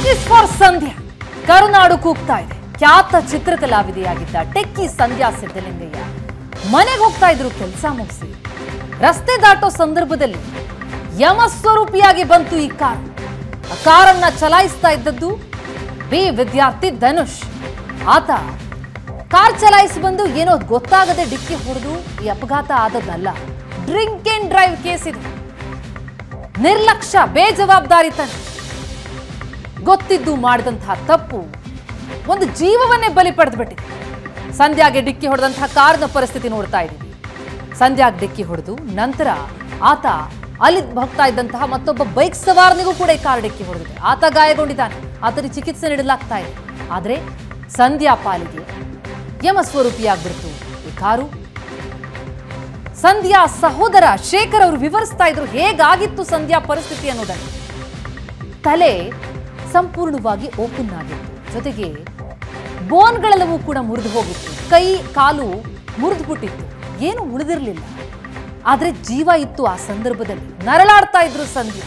Justice for ಸಂಧ್ಯಾ ಕರುನಾಡು ಕೂಗ್ತಾ ಇದೆ ಖ್ಯಾತ ಚಿತ್ರಕಲಾವಿದೆಯಾಗಿದ್ದ ಟೆಕ್ಕಿ ಸಂಧ್ಯಾ ಸಿದ್ದಲಿಂಗಯ್ಯ ಮನೆಗೆ ಹೋಗ್ತಾ ಇದ್ರು ಕೆಲಸ ಮುಗಿಸಿ ರಸ್ತೆ ದಾಟೋ ಸಂದರ್ಭದಲ್ಲಿ ಯಮಸ್ವರೂಪಿಯಾಗಿ ಬಂತು ಈ ಕಾರು ಆ ಕಾರನ್ನ ಚಲಾಯಿಸ್ತಾ ಇದ್ದದ್ದು ಬಿ ವಿದ್ಯಾರ್ಥಿ ಧನುಷ್ ಆತ ಕಾರ್ ಚಲಾಯಿಸಿ ಬಂದು ಏನೋ ಗೊತ್ತಾಗದೆ ಡಿಕ್ಕಿ ಹೊಡೆದು ಈ ಅಪಘಾತ ಆದದ್ದಲ್ಲ ಡ್ರಿಂಕ್ ಅಂಡ್ ಡ್ರೈವ್ ಕೇಸ್ ಇದು ನಿರ್ಲಕ್ಷ್ಯ ಬೇಜವಾಬ್ದಾರಿತನ ಗೊತ್ತಿದ್ದು ಮಾಡಿದಂತಹ ತಪ್ಪು ಒಂದು ಜೀವವನ್ನೇ ಬಲಿ ಪಡೆದುಬಿಟ್ಟಿದೆ ಸಂಧ್ಯಾಗೆ ಡಿಕ್ಕಿ ಹೊಡೆದಂತಹ ಕಾರ್ನ ಪರಿಸ್ಥಿತಿ ನೋಡ್ತಾ ಇದ್ದೀವಿ ಸಂಧ್ಯಾಗೆ ಡಿಕ್ಕಿ ಹೊಡೆದು ನಂತರ ಆತ ಅಲ್ಲಿ ಹೋಗ್ತಾ ಇದ್ದಂತಹ ಮತ್ತೊಬ್ಬ ಬೈಕ್ ಸವಾರನಿಗೂ ಕೂಡ ಈ ಕಾರ್ ಡಿಕ್ಕಿ ಹೊಡೆದಿದೆ ಆತ ಗಾಯಗೊಂಡಿದ್ದಾನೆ ಆತನಿಗೆ ಚಿಕಿತ್ಸೆ ನೀಡಲಾಗ್ತಾ ಇದೆ ಆದರೆ ಸಂಧ್ಯಾ ಪಾಲಿಗೆ ಯಮಸ್ವರೂಪಿಯಾಗ್ಬಿಡ್ತು ಈ ಕಾರು ಸಂಧ್ಯಾ ಸಹೋದರ ಶೇಖರ್ ಅವರು ವಿವರಿಸ್ತಾ ಇದ್ರು ಹೇಗಾಗಿತ್ತು ಸಂಧ್ಯಾ ಪರಿಸ್ಥಿತಿ ಅನ್ನೋದನ್ನು ತಲೆ ಸಂಪೂರ್ಣವಾಗಿ ಓಪನ್ ಆಗಿತ್ತು ಜೊತೆಗೆ ಬೋನ್ಗಳೆಲ್ಲವೂ ಕೂಡ ಮುರಿದು ಹೋಗಿತ್ತು ಕೈ ಕಾಲು ಮುರಿದು ಬಿಟ್ಟಿತ್ತು ಏನು ಉಳಿದಿರಲಿಲ್ಲ ಆದ್ರೆ ಜೀವ ಇತ್ತು ಆ ಸಂದರ್ಭದಲ್ಲಿ ನರಳಾಡ್ತಾ ಇದ್ರು ಸಂಧ್ಯಾ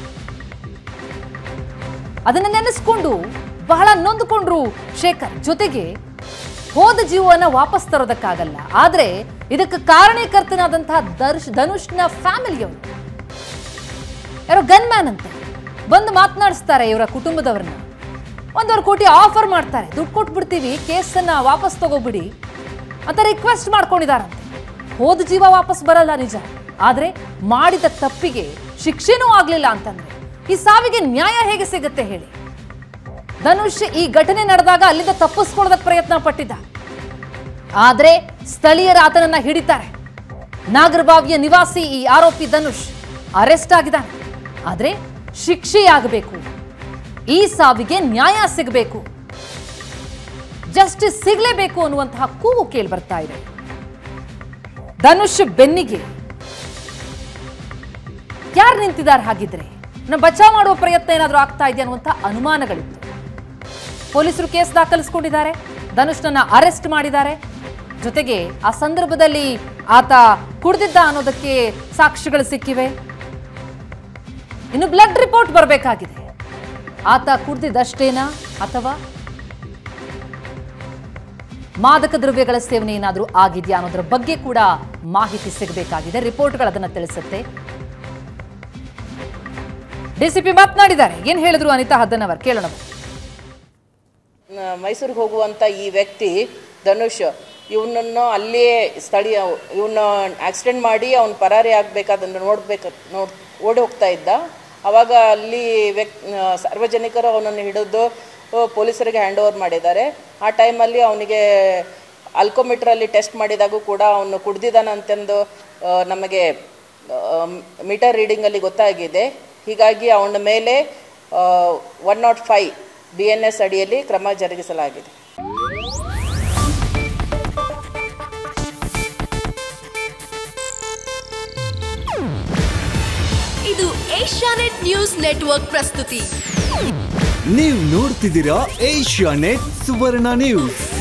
ಅದನ್ನ ನೆನೆಸ್ಕೊಂಡು ಬಹಳ ನೊಂದುಕೊಂಡ್ರು ಶೇಖರ್ ಜೊತೆಗೆ ಹೋದ ಜೀವನ ವಾಪಸ್ ತರೋದಕ್ಕಾಗಲ್ಲ ಆದ್ರೆ ಇದಕ್ಕೆ ಕಾರಣೀಕರ್ತನಾದಂತಹ ದರ್ಶ್ ಧನುಷ್ನ ಫ್ಯಾಮಿಲಿಯವರು ಯಾರೋ ಗನ್ ಮ್ಯಾನ್ ಅಂತೆ ಬಂದು ಮಾತನಾಡಿಸ್ತಾರೆ ಇವರ ಕುಟುಂಬದವ್ರನ್ನ ಒಂದೂವರೆ ಕೋಟಿ ಆಫರ್ ಮಾಡ್ತಾರೆ ದುಡ್ಡು ಕೊಟ್ಬಿಡ್ತೀವಿ ಕೇಸನ್ನ ವಾಪಸ್ ತಗೋಬಿಡಿ ಅಂತ ರಿಕ್ವೆಸ್ಟ್ ಮಾಡ್ಕೊಂಡಿದಾರಂತೆ ಹೋದ ಜೀವ ವಾಪಸ್ ಬರಲ್ಲ ನಿಜ ಆದ್ರೆ ಮಾಡಿದ ತಪ್ಪಿಗೆ ಶಿಕ್ಷೆನೂ ಆಗ್ಲಿಲ್ಲ ಅಂತಂದ್ರೆ ಈ ಸಾವಿಗೆ ನ್ಯಾಯ ಹೇಗೆ ಸಿಗುತ್ತೆ ಹೇಳಿ ಧನುಷ್ ಈ ಘಟನೆ ನಡೆದಾಗ ಅಲ್ಲಿಂದ ತಪ್ಪಿಸ್ಕೊಳ್ಳೋದಕ್ಕೆ ಪ್ರಯತ್ನ ಪಟ್ಟಿದ್ದ ಆದ್ರೆ ಸ್ಥಳೀಯರ ಆತನನ್ನ ಹಿಡಿತಾರೆ ನಾಗರಬಾವಿಯ ನಿವಾಸಿ ಈ ಆರೋಪಿ ಧನುಷ್ ಅರೆಸ್ಟ್ ಆಗಿದ್ದಾನೆ ಆದ್ರೆ ಶಿಕ್ಷೆಯಾಗಬೇಕು ಈ ಸಾವಿಗೆ ನ್ಯಾಯ ಸಿಗಬೇಕು ಜಸ್ಟಿಸ್ ಸಿಗಲೇಬೇಕು ಅನ್ನುವಂತಹ ಕೂಗು ಕೇಳಿ ಬರ್ತಾ ಇದೆ ಧನುಷ್ ಬೆನ್ನಿಗೆ ಯಾರು ನಿಂತಿದ್ದಾರೆ ಹಾಗಿದ್ರೆ ನಮ್ಮ ಬಚಾವ್ ಮಾಡುವ ಪ್ರಯತ್ನ ಏನಾದರೂ ಆಗ್ತಾ ಇದೆ ಅನ್ನುವಂತಹ ಅನುಮಾನಗಳಿತ್ತು ಪೊಲೀಸರು ಕೇಸ್ ದಾಖಲಿಸಿಕೊಂಡಿದ್ದಾರೆ ಧನುಷ್ನನ್ನ ಅರೆಸ್ಟ್ ಮಾಡಿದ್ದಾರೆ ಜೊತೆಗೆ ಆ ಸಂದರ್ಭದಲ್ಲಿ ಆತ ಕುಡ್ದಿದ್ದ ಅನ್ನೋದಕ್ಕೆ ಸಾಕ್ಷಿಗಳು ಸಿಕ್ಕಿವೆ ಇನ್ನು ಬ್ಲಡ್ ರಿಪೋರ್ಟ್ ಬರಬೇಕಾಗಿದೆ ಆತ ಕುಡ್ದಿದ್ದಷ್ಟೇನಾ ಅಥವಾ ಮಾದಕ ದ್ರವ್ಯಗಳ ಸೇವನೆ ಏನಾದರೂ ಆಗಿದೆಯಾ ಅನ್ನೋದ್ರ ಬಗ್ಗೆ ಕೂಡ ಮಾಹಿತಿ ಸಿಗಬೇಕಾಗಿದೆ ರಿಪೋರ್ಟ್ಗಳು ಅದನ್ನ ತಿಳಿಸುತ್ತೆ ಡಿಸಿಪಿ ಮಾತನಾಡಿದ್ದಾರೆ ಏನ್ ಹೇಳಿದ್ರು ಅನಿತಾ ಹದ್ದನವರ್ ಕೇಳೋಣ ಬನ್ನಿ. ಮೈಸೂರಿಗೆ ಹೋಗುವಂಥ ಈ ವ್ಯಕ್ತಿ ಧನುಷ್ ಇವನನ್ನು ಅಲ್ಲಿಯೇ ಸ್ಥಳೀಯ ಇವನ್ನ ಆಕ್ಸಿಡೆಂಟ್ ಮಾಡಿ ಅವನು ಪರಾರಿ ಆಗಬೇಕಾದನ್ನು ನೋಡ್ಬೇಕು ನೋಡ್ ಓಡಿ ಹೋಗ್ತಾ ಇದ್ದ ಅವಾಗ ಅಲ್ಲಿ ವ್ಯಕ್ ಸಾರ್ವಜನಿಕರು ಅವನನ್ನು ಹಿಡಿದು ಆ, ಪೊಲೀಸರಿಗೆ ಹ್ಯಾಂಡ್ ಓವರ್ ಮಾಡಿದ್ದಾರೆ ಆ ಟೈಮಲ್ಲಿ ಅವನಿಗೆ ಅಲ್ಕೋಮೀಟ್ರಲ್ಲಿ ಟೆಸ್ಟ್ ಮಾಡಿದಾಗೂ ಕೂಡ ಅವನು ಕುಡ್ದಿದ್ದಾನಂತೆಂದು ಆ, ನಮಗೆ ಮೀಟರ್ ರೀಡಿಂಗಲ್ಲಿ ಗೊತ್ತಾಗಿದೆ ಹೀಗಾಗಿ ಅವನ ಮೇಲೆ one not five B N S ಅಡಿಯಲ್ಲಿ ಕ್ರಮ ಜರುಗಿಸಲಾಗಿದೆ ಇದು ಏಷ್ಯಾನೆಟ್ ನ್ಯೂಸ್ ನೆಟ್ವರ್ಕ್ ಪ್ರಸ್ತುತಿ ನೀವು ನೋಡ್ತಿದ್ದೀರಾ ಏಷ್ಯಾ ನೆಟ್ ಸುವರ್ಣ ನ್ಯೂಸ್